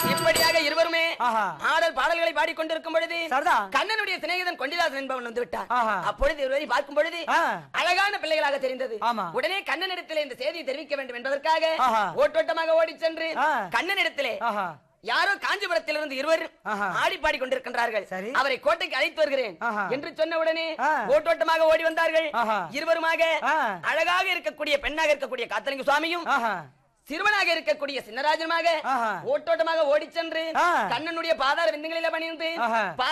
இப்படியாக இருவருமே ஆஹா. ஆடல் பாடல்களை பாடிக்கொண்டிருக்கும் பொழுது சரிதான். கண்ணனுடைய சிநேகிதன் கொண்டிதாசன் என்பவன் வந்து விட்டான் ஆஹா. அப்பொழுது இருவரை பார்க்கும் பொழுது ஆ. அழகான பிள்ளைகளாக தெரிந்தது ஆமா. உடனே கண்ணனிடத்திலே இந்த செய்தியை தெரிவிக்க வேண்டும் என்பதற்காக ஆஹா. ஓட்டோட்டமாக ஓடி சென்று ஆ. கண்ணனிடத்திலே ஆஹா யாரோ காஞ்சிபுரத்திலிருந்து இருவர் ஆஹா. ஆடி பாடி கொண்டிருக்கின்றார்கள் சரி. அவரை கோட்டைக்கு அழைத்து வருகிறேன் ஆஹா. என்று சொன்ன உடனே ஆ. ஓட்டோட்டமாக ஓடி வந்தார்கள் ஆஹா. இருவருமாக ஆ. அழகாக இருக்கக்கூடிய பெண்ணாக இருக்கக்கூடிய காத்தலிங்க சுவாமியும் ஆஹா சிறுவனாக இருக்கக்கூடிய சின்னராஜனுமாக ஆஹா. ஓட்டோட்டமாக ஓடி சென்று ஆ. கண்ணனுடைய பாதார விந்தங்களில பணிந்து ஆஹா. பாத